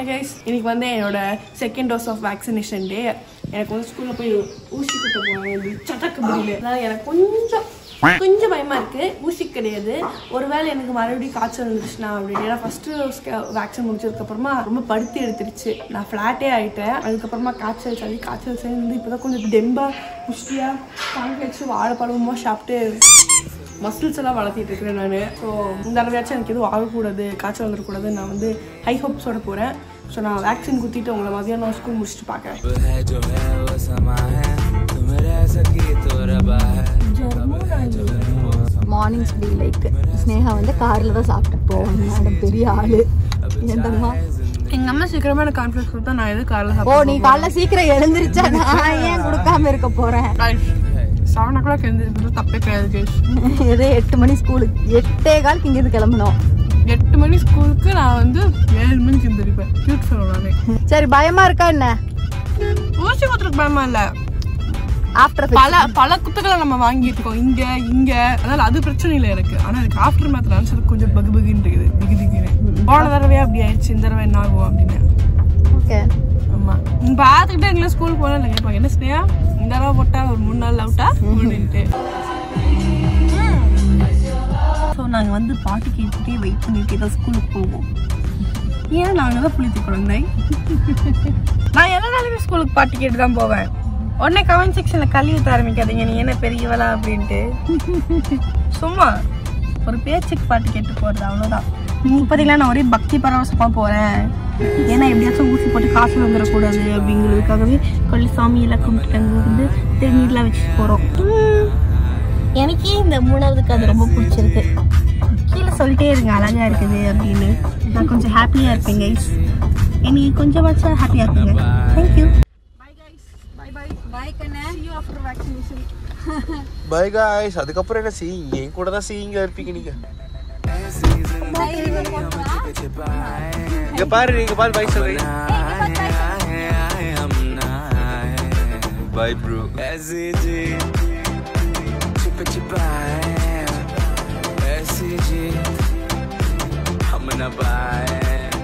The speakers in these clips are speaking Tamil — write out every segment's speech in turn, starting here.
ஹாய் கைஸ் இன்னைக்கு வந்து என்னோட second dose of vaccination day எனக்கு வந்து ஸ்கூல்ல போய் ஊசி குத்த போவாங்க சட்டக்கு முடியல அதாவது எனக்கு கொஞ்சம் கொஞ்சம் பயமா இருக்கு ஊசி கிடையாது ஒருவேளை எனக்கு மறுபடியும் காய்ச்சல் வந்துருச்சுன்னா அப்படின்னு ஏன்னா ஃபர்ஸ்ட் வேக்சின் முடிச்சதுக்கு அப்புறமா ரொம்ப படுத்தி எடுத்துருச்சு நான் ஃப்ளாட்டே ஆயிட்டேன் அதுக்கப்புறமா காய்ச்சல் சளி காய்ச்சல் சேர்ந்து இப்போதான் கொஞ்சம் டெம்பா புஷ்டியா தாங்க வச்சு வாழைப்பழமா சாப்பிட்டு மசில்ஸ் எல்லாம் வளர்த்திட்டு இருக்கிறேன் நான் ஸோ இந்த தடவையாச்சும் எனக்கு எதுவும் ஆகக்கூடாது காய்ச்சல் வந்துடக்கூடாது நான் வந்து ஹை ஹோப்ஸோட போகிறேன் ஸோ நான் வேக்சின் குத்திட்டு உங்களை மதியானம் ஸ்கூல் முடிச்சுட்டு பார்க்குறேன் अब है जो है वो समा है तुम रह सकी तो रबा है மார்னிங்ஸ் பி லைக் ஸ்னேகா வந்து காரில் தான் சாப்பிட்டு போவோம் மேடம் பெரிய ஆளு ஏண்டம்மா எங்கள் அம்மா சீக்கிரமாக எனக்கு கான்ஃபிடன்ஸ் கொடுத்தா நான் எது காலையில் ஓ நீ காலைல சீக்கிரம் எழுந்திருச்சா நான் ஏன் கொடுக்காம இருக்க போறேன் செவன் ஓ கிளாக் எழுந்திருக்கிறது தப்பே கிடையாது guys. இதே எட்டு மணி ஸ்கூலுக்கு எட்டே காலுக்கு இங்கேருந்து கிளம்பணும் எட்டு மணி ஸ்கூலுக்கு நான் வந்து ஏழு மணிக்கு எழுந்திருப்பேன் கியூட் சொல்லலாமே சரி பயமா இருக்கா என்ன ஊசி குத்துறதுக்கு பயமா இல்லை ஆஃப்டர் பல பல குத்துக்களை நம்ம வாங்கிட்டு இருக்கோம் இங்க இங்க அதனால அது பிரச்சனை இல்லை எனக்கு ஆனா எனக்கு ஆஃப்டர் மேத் நினைச்சது கொஞ்சம் பகு பகுன்னு இருக்குது திகு திகுன்னு போன தடவையே அப்படி ஆயிடுச்சு இந்த தடவை என்ன ஆகும் அப்படின்னு ஓகே ஆமா நீங்க பாத்துக்கிட்டே எங்களை ஸ்கூல் போனா இல்லை கேட்பாங்க என்ன ஸ்னேயா இந்த தடவை போட்டா ஒரு மூணு நாள் அவுட்டா அப்படின்ட்டு ஸோ நாங்கள் வந்து பாட்டு கேட்டுட்டே வெயிட் பண்ணிட்டு தான் ஸ்கூலுக்கு போவோம் ஏன் நாங்கள் தான் புளித்து குழந்தை நான் எல்லா நாளுமே ஸ்கூலுக்கு பாட்டு கேட்டு தான் போவேன் உடனே கமெண்ட் செக்ஷனில் கல்வி ஊற்ற ஆரம்பிக்காதீங்க நீ என்ன பெரியவளா அப்படின்ட்டு சும்மா ஒரு பேச்சுக்கு பாட்டு கேட்டு போகிறது அவ்வளோதான் இப்போதைக்கு நான் ஒரே பக்தி பரவசமாக போகிறேன் ஏன்னா எப்படியாச்சும் ஊசி போட்டு காய்ச்சல் வந்துடக்கூடாது அப்படிங்கிறதுக்காகவே கொள்ளி சாமியெல்லாம் கும்பிட்டு அங்கே வந்து திருநீர்லாம் வச்சுட்டு போகிறோம் எனக்கே இந்த மூணாவதுக்கு அது ரொம்ப பிடிச்சிருக்கு கீழே சொல்லிட்டே இருங்க அழகா இருக்குது அப்படின்னு நான் கொஞ்சம் ஹாப்பியாக இருப்பேன் கைஸ் என்னை கொஞ்சமாச்சும் ஹாப்பியாக இருப்பீங்க thank you bye guys bye bye bye கண்ணே you after vaccination bye guys அதுக்கப்புறம் என்ன செய்யுங்க என் கூட தான் செய்யுங்க இருப்பீங்க நீங்க இங்க பாரு நீங்க பாரு பை சொல்றீங்க हम ना பை ப்ரோ ऐसे जी छिप छिपाए ऐसे जी हम न पाए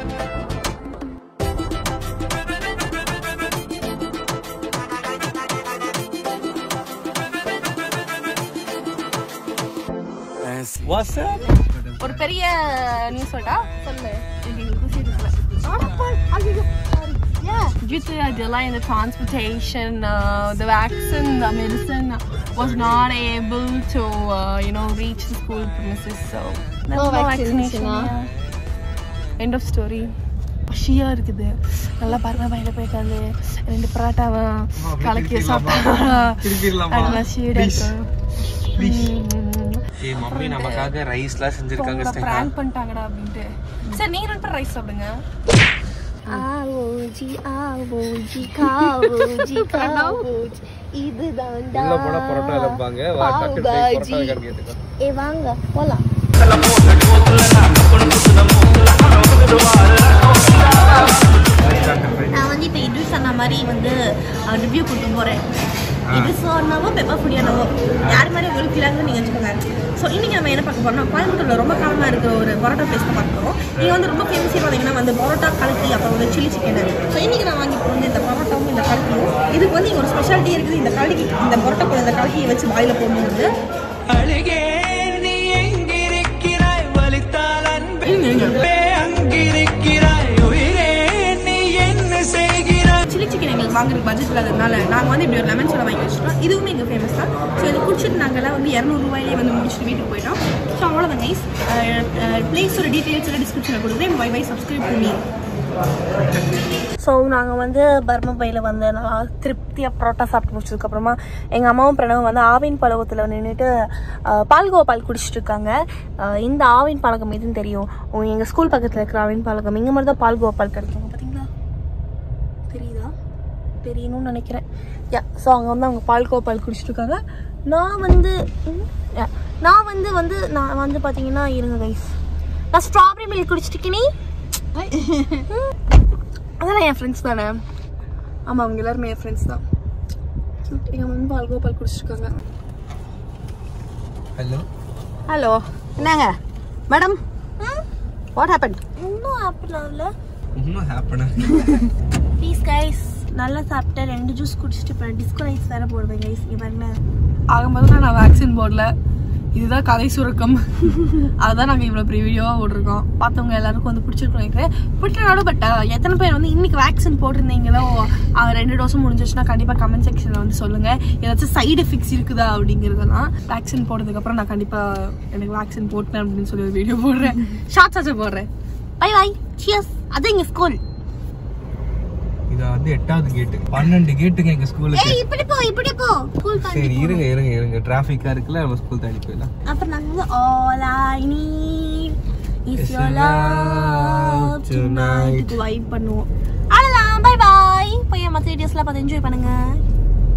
ऐसे வாட்ஸ் ஒரு பெரிய நியூஸ் சொல்லட்டா சொல்லு Due to a delay in the transportation, uh, the vaccine, the medicine was not able to, uh, you know, reach the school premises. So, there's No no, vaccination, vaccination. ah? yeah. End of story. பசியாக இருக்குது நல்லா பாருங்க வயல போயிட்டாரு ரெண்டு பரோட்டாவை கலக்கி சாப்பிட்டா திருப்பிடலாமா? அது பசியோட Please. இருக்கும் ஏய் மம்மி நமக்காக ரைஸ்லாம் செஞ்சிருக்காங்க உங்களை ஸ்னேகா prank பண்ணிட்டாங்கடா அப்படின்ட்டு சரி நீங்க ரெண்டு ரைஸ் சாப்பிடுங்க ஆவோஜி ஆவோஜி காவோஜி காவோஜி இதுதான் உள்ள போனா பரோட்டா இழப்பாங்க வா டக்கு பாவுபாஜி. பரோட்டா இருக்கான்னு கேட்டுக்கோ ஏ வாங்க போலாம் நான் வந்து இப்போ இது சொன்ன மாதிரி வந்து ரிவ்யூ கொடுத்து போகிறேன் இது சொன்னவோ பெப்பர் ஃபுடியானவோ யார் மாதிரி உங்களுக்கு ஃபீலாக நீங்கள் வச்சுக்கோங்க ஸோ இன்றைக்கி நம்ம என்ன பார்க்க போறோம்னா கோயம்புத்தூரில் ரொம்ப காலமாக இருக்கிற ஒரு பரோட்டா பிளேஸ் பார்க்க போகிறோம் நீங்கள் வந்து ரொம்ப ஃபேமஸாக பார்த்தீங்கன்னா வந்து பரோட்டா கலக்கி அப்புறம் வந்து சில்லி சிக்கன் ஸோ இன்றைக்கி நான் வாங்கி போகிறது இந்த பரோட்டாவும் இந்த கலக்கியும் இதுக்கு வந்து இங்கே ஒரு ஸ்பெஷாலிட்டி இருக்குது இந்த கலக்கி இந்த பரோட்டா கூட இந்த கலக்கியை வச்சு வாயில் போடும்போது அழுகே நீ எங்கிருக்கிறாய் வலித்தால் அன்பே அங்கிருக்கிறாய் உயிரே நீ என்ன செய்கிறாய் சில்லி சிக்கன் எங்களுக்கு வாங்குறதுக்கு பட்ஜெட் இல்லாததுனால நாங்கள் வந்து இப்படி ஒரு லெமன் சோடா வாங்கி வச்சிட்டோம் இதுவுமே எங்கள் ஃபேமஸ் தான் ஸோ இது குடிச்சிட்டு நாங்கள்லாம் வந்து இரநூறுவாயிலே வந்து முடிச்சுட்டு வீட்டுக்கு போயிட்டோம் ஸோ அவ்வளோதான் கைஸ் பிளேஸோட டீட்டெயில்ஸோட டிஸ்கிரிப்ஷனில் கொடுக்குறேன் பை பை சப்ஸ்கிரைப் பண்ணி ஸோ நாங்கள் வந்து பர்மபையில் வந்து நல்லா திருப்தியாக பரோட்டா சாப்பிட்டு முடிச்சதுக்கப்புறமா எங்கள் அம்மாவும் பிரணவும் வந்து ஆவின் பழகத்தில் நின்றுட்டு பால்கோவா பால் குடிச்சிட்டு இருக்காங்க அஹ் இந்த ஆவின் பழக்கம் எதுன்னு தெரியும் எங்கள் ஸ்கூல் பக்கத்தில் இருக்கிற ஆவின் பழக்கம் இங்கே மாதிரி தான் பால்கோவா பால் கிடைக்கும் பார்த்தீங்களா தெரியுதா தெரியணும்னு நினைக்கிறேன் யா ஸோ அவங்க வந்து அவங்க பால்கோவா பால் குடிச்சிட்டு இருக்காங்க நான் வந்து ம், yeah. நான் வந்து வந்து நான் வந்து பார்த்தீங்கன்னா இருங்க கைஸ் நான் ஸ்ட்ராபெரி மில்க் குடிச்சிட்டு அதெல்லாம் என் ஃப்ரெண்ட்ஸ் தானே ஆமாம் அவங்க எல்லாருமே என் ஃப்ரெண்ட்ஸ் தான் Cute. எங்க வந்து பால்கோவா பால் குடிச்சிருக்காங்க ஹலோ ஹலோ என்னங்க மேடம் வாட் ஹேப்பன் இன்னும் ஆப்பிள் ஆகல ஒன்றும் ஹாப்பனா ப்ளீஸ் கைஸ் நல்லா சாப்பிட்டேன் ரெண்டு ஜூஸ் குடிச்சிட்டு இப்போ டிஸ்கோ ரைஸ் வேற போடுவேன் கைஸ் இங்கே பாருங்க ஆகும்போது நான் வேக்சின் போடல இதுதான் கதை சுருக்கம் அதுதான் நாங்கள் இவ்வளோ பெரிய வீடியோவாக போட்டிருக்கோம் பார்த்தவங்க எல்லாருக்கும் வந்து பிடிச்சிருக்கோம் நினைக்கிறேன் பிடிக்கனாலும் பட் எத்தனை பேர் வந்து இன்னைக்கு வேக்சின் போட்டிருந்தீங்களோ அஹ், ரெண்டு டோஸும் முடிஞ்சிச்சுன்னா கண்டிப்பாக கமெண்ட் செக்ஷனில் வந்து சொல்லுங்கள் ஏதாச்சும் சைடு எஃபெக்ட்ஸ் இருக்குதா அப்படிங்கிறதெல்லாம் வேக்சின் போட்டதுக்கப்புறம் நான் கண்டிப்பாக எனக்கு வேக்சின் போட்டேன் அப்படின்னு சொல்லி ஒரு வீடியோ போடுறேன் ஷார்ட்ஸ் ஆச்சு போடுறேன் பை பை சியர்ஸ் அது எங்கள் ஸ்கூல் இது வந்து எட்டாவது கேட்டு பன்னெண்டு கேட்டுங்க எங்க ஸ்கூலுக்கு ஏய் இப்படி போ இப்படி போ ஸ்கூல் சரி தாண்டி இருங்க இருங்க இருங்க டிராஃபிக்கா இருக்குல்ல நம்ம ஸ்கூல் தாண்டி போயிடலாம் அப்புறம் நாங்க வந்து all I need is Is your your love love tonight tonight. இது வைப் பண்ணுவோம் அவ்வளோதான் பை பாய் போய் மற்ற வீடியோஸ்லாம் பார்த்து என்ஜாய் பண்ணுங்க